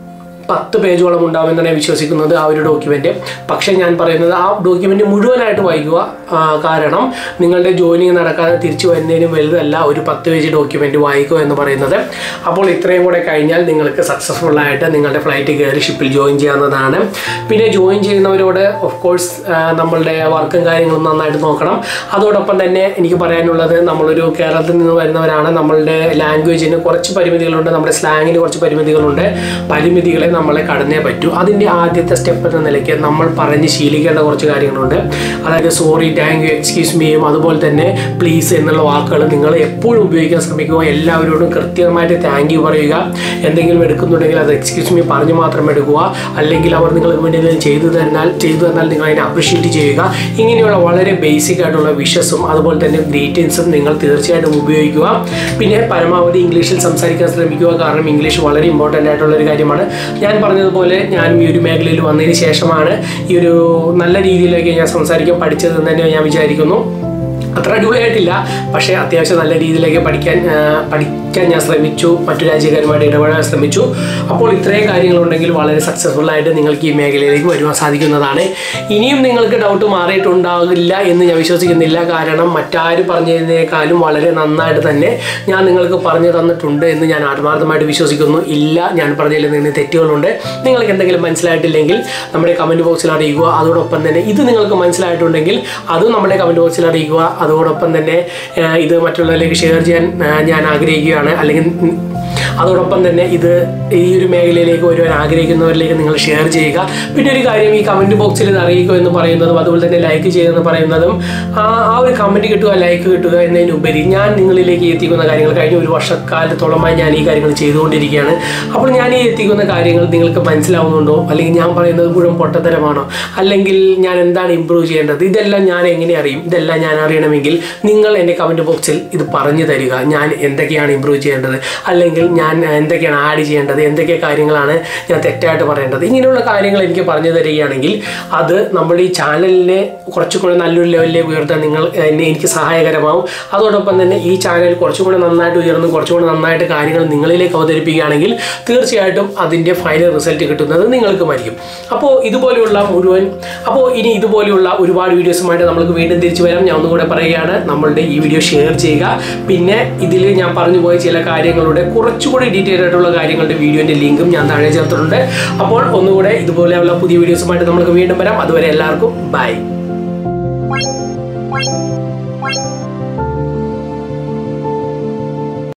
പത്ത് പേജോളം ഉണ്ടാവുമെന്നാണ് ഞാൻ വിശ്വസിക്കുന്നത് ആ ഒരു ഡോക്യുമെന്റ് പക്ഷേ ഞാൻ പറയുന്നത് ആ ഡോക്യുമെന്റ് മുഴുവനായിട്ട് വായിക്കുക ആ, കാരണം നിങ്ങളുടെ ജോയിനിങ് നടക്കാതെ തിരിച്ചു വരുന്നതിനും വലുതല്ല ഒരു പത്ത് പേജ് ഡോക്യുമെന്റ് വായിക്കുക എന്ന് പറയുന്നത് അപ്പോൾ ഇത്രയും കൂടെ കഴിഞ്ഞാൽ നിങ്ങൾക്ക് സക്സസ്ഫുൾ ആയിട്ട് നിങ്ങളുടെ ഫ്ലൈറ്റ് കയറി ഷിപ്പിൽ ജോയിൻ ചെയ്യാവുന്നതാണ് പിന്നെ ജോയിൻ ചെയ്യുന്നവരോട് ഓഫ് കോഴ്സ് നമ്മളുടെ വർക്കും കാര്യങ്ങളും നന്നായിട്ട് നോക്കണം അതോടൊപ്പം തന്നെ എനിക്ക് പറയാനുള്ളത് നമ്മളൊരു കേരളത്തിൽ നിന്ന് വരുന്നവരാണ് നമ്മളുടെ ലാംഗ്വേജിന് കുറച്ച് പരിമിതികളുണ്ട് നമ്മുടെ സ്ലാങ്ങിന് കുറച്ച് പരിമിതികളുണ്ട് പരിമിതികളെ നമ്മളെ കടന്നേ പറ്റൂ അതിൻ്റെ ആദ്യത്തെ സ്റ്റെപ്പ് എന്ന നിലയ്ക്ക് നമ്മൾ പറഞ്ഞ് ശീലിക്കേണ്ട കുറച്ച് കാര്യങ്ങളുണ്ട് അതായത് സോറി താങ്ക് യു എക്സ്ക്യൂസ് മീയും അതുപോലെ തന്നെ പ്ലീസ് എന്നുള്ള വാക്കുകൾ നിങ്ങൾ എപ്പോഴും ഉപയോഗിക്കാൻ ശ്രമിക്കുക എല്ലാവരോടും കൃത്യമായിട്ട് താങ്ക് യു പറയുക എന്തെങ്കിലും എടുക്കുന്നുണ്ടെങ്കിൽ അത് എക്സ്ക്യൂസ് മീ പറഞ്ഞു മാത്രം എടുക്കുക അല്ലെങ്കിൽ അവർ നിങ്ങൾക്ക് വേണ്ടി എന്തെങ്കിലും ചെയ്തു തന്നാൽ ചെയ്തു തന്നാൽ നിങ്ങൾ അതിനെ അപ്രിഷ്യേറ്റ് ചെയ്യുക ഇങ്ങനെയുള്ള വളരെ ബേസിക് ആയിട്ടുള്ള വിഷസും അതുപോലെ തന്നെ ഗ്രീറ്റിംഗ്സും നിങ്ങൾ തീർച്ചയായിട്ടും ഉപയോഗിക്കുക പിന്നെ പരമാവധി ഇംഗ്ലീഷിൽ സംസാരിക്കാൻ ശ്രമിക്കുക കാരണം ഇംഗ്ലീഷ് വളരെ ഇമ്പോർട്ടൻ്റ് ആയിട്ടുള്ള ഒരു കാര്യമാണ് ഞാൻ പറഞ്ഞതുപോലെ ഞാനും ഈ ഒരു മേഖലയിൽ വന്നതിന് ശേഷമാണ് ഈ ഒരു നല്ല രീതിയിലേക്ക് ഞാൻ സംസാരിക്കാൻ പഠിച്ചതെന്ന് തന്നെ ഞാൻ വിചാരിക്കുന്നു അത്ര അടിപൊളിയായിട്ടില്ല പക്ഷേ അത്യാവശ്യം നല്ല രീതിയിലേക്ക് പഠിക്കാൻ ആ, പഠിക്കാൻ ഞാൻ ശ്രമിച്ചു മറ്റു രാജ്യക്കാരുമായിട്ട് ഇടപെടാൻ ശ്രമിച്ചു അപ്പോൾ ഇത്രയും കാര്യങ്ങളുണ്ടെങ്കിൽ വളരെ സക്സസ്ഫുൾ ആയിട്ട് നിങ്ങൾക്ക് ഈ മേഖലയിലേക്ക് വരുവാൻ സാധിക്കുന്നതാണ് ഇനിയും നിങ്ങൾക്ക് ഡൗട്ട് മാറിയിട്ടുണ്ടാകില്ല എന്ന് ഞാൻ വിശ്വസിക്കുന്നില്ല കാരണം മറ്റാരും പറഞ്ഞതിനേക്കാളും വളരെ നന്നായിട്ട് തന്നെ ഞാൻ നിങ്ങൾക്ക് പറഞ്ഞു തന്നിട്ടുണ്ട് എന്ന് ഞാൻ ആത്മാർത്ഥമായിട്ട് വിശ്വസിക്കുന്നു ഇല്ല ഞാൻ പറഞ്ഞതിൽ നിന്ന് തെറ്റുകളുണ്ട് നിങ്ങൾക്ക് എന്തെങ്കിലും മനസ്സിലായിട്ടില്ലെങ്കിൽ നമ്മുടെ കമൻറ്റ് ബോക്സിൽ അറിയിക്കുക അതോടൊപ്പം തന്നെ ഇത് നിങ്ങൾക്ക് മനസ്സിലായിട്ടുണ്ടെങ്കിൽ അതും നമ്മുടെ കമൻറ്റ് ബോക്സിൽ അറിയിക്കുക അതോടൊപ്പം തന്നെ ആ, ഇത് മറ്റുള്ളവരിലേക്ക് ഷെയർ ചെയ്യാൻ ആ, ഞാൻ ആഗ്രഹിക്കുകയാണ് അല്ലെങ്കിൽ ഉം, അതോടൊപ്പം തന്നെ ഇത് ഈ ഒരു മേഖലയിലേക്ക് വരുവാൻ ആഗ്രഹിക്കുന്നവരിലേക്ക് നിങ്ങൾ ഷെയർ ചെയ്യുക പിന്നെ ഒരു കാര്യം ഈ കമൻറ്റ് ബോക്സിൽ ഇത് അറിയിക്കുക എന്ന് പറയുന്നതും അതുപോലെ തന്നെ ലൈക്ക് ചെയ്യുമെന്ന് പറയുന്നതും ആ ആ ഒരു കമൻറ്റ് കിട്ടുക ലൈക്ക് കിട്ടുക എന്നതിനുപരി ഞാൻ നിങ്ങളിലേക്ക് എത്തിക്കുന്ന കാര്യങ്ങൾ കഴിഞ്ഞ ഒരു വർഷക്കാലത്തോളമായി ഞാൻ ഈ കാര്യങ്ങൾ ചെയ്തുകൊണ്ടിരിക്കുകയാണ് അപ്പോൾ ഞാൻ ഈ എത്തിക്കുന്ന കാര്യങ്ങൾ നിങ്ങൾക്ക് മനസ്സിലാവുന്നുണ്ടോ അല്ലെങ്കിൽ ഞാൻ പറയുന്നത് മുഴുവൻ പൊട്ടത്തരമാണോ അല്ലെങ്കിൽ ഞാൻ എന്താണ് ഇമ്പ്രൂവ് ചെയ്യേണ്ടത് ഇതെല്ലാം ഞാൻ എങ്ങനെ അറിയും ഇതെല്ലാം ഞാൻ അറിയണമെങ്കിൽ നിങ്ങൾ എൻ്റെ കമൻറ്റ് ബോക്സിൽ ഇത് പറഞ്ഞു തരിക ഞാൻ എന്തൊക്കെയാണ് ഇമ്പ്രൂവ് ചെയ്യേണ്ടത് അല്ലെങ്കിൽ ഞാൻ എന്തൊക്കെയാണ് ആഡ് ചെയ്യേണ്ടത് എന്തൊക്കെ കാര്യങ്ങളാണ് ഞാൻ തെറ്റായിട്ട് പറയേണ്ടത് ഇങ്ങനെയുള്ള കാര്യങ്ങൾ എനിക്ക് പറഞ്ഞു തരികയാണെങ്കിൽ അത് നമ്മുടെ ഈ ചാനലിനെ കുറച്ചുകൂടെ നല്ലൊരു ലെവലിലേക്ക് ഉയർത്താൻ നിങ്ങൾ എന്നെ എനിക്ക് സഹായകരമാവും അതോടൊപ്പം തന്നെ ഈ ചാനൽ കുറച്ചും കൂടെ നന്നായിട്ട് ഉയർന്ന് കുറച്ചും കൂടെ നന്നായിട്ട് കാര്യങ്ങൾ നിങ്ങളിലേക്ക് അവതരിപ്പിക്കുകയാണെങ്കിൽ തീർച്ചയായിട്ടും അതിൻ്റെ ഫൈനൽ റിസൾട്ട് കിട്ടുന്നത് നിങ്ങൾക്കുമായിരിക്കും അപ്പോൾ ഇതുപോലെയുള്ള മുഴുവൻ അപ്പോൾ ഇനി ഇതുപോലെയുള്ള ഒരുപാട് വീഡിയോസുമായിട്ട് നമ്മൾക്ക് വീണ്ടും തിരിച്ചു വരാം ഞാൻ ഒന്നുകൂടെ പറയുകയാണ് നമ്മളുടെ ഈ വീഡിയോ ഷെയർ ചെയ്യുക പിന്നെ ഇതിൽ ഞാൻ പറഞ്ഞു പോയ ചില കാര്യങ്ങളുടെ കുറച്ചുകൂടി ഡീറ്റെയിൽ ആയിട്ടുള്ള കാര്യങ്ങളുടെ വീഡിയോൻ്റെ ലിങ്കും ഞാൻ താഴെ ചേർത്തിട്ടുണ്ട് അപ്പോൾ ഒന്നുകൂടെ ഇതുപോലെയുള്ള പുതിയ വീഡിയോസുമായിട്ട് നമുക്ക് വീണ്ടും വരാം അതുവരെ എല്ലാവർക്കും ബൈ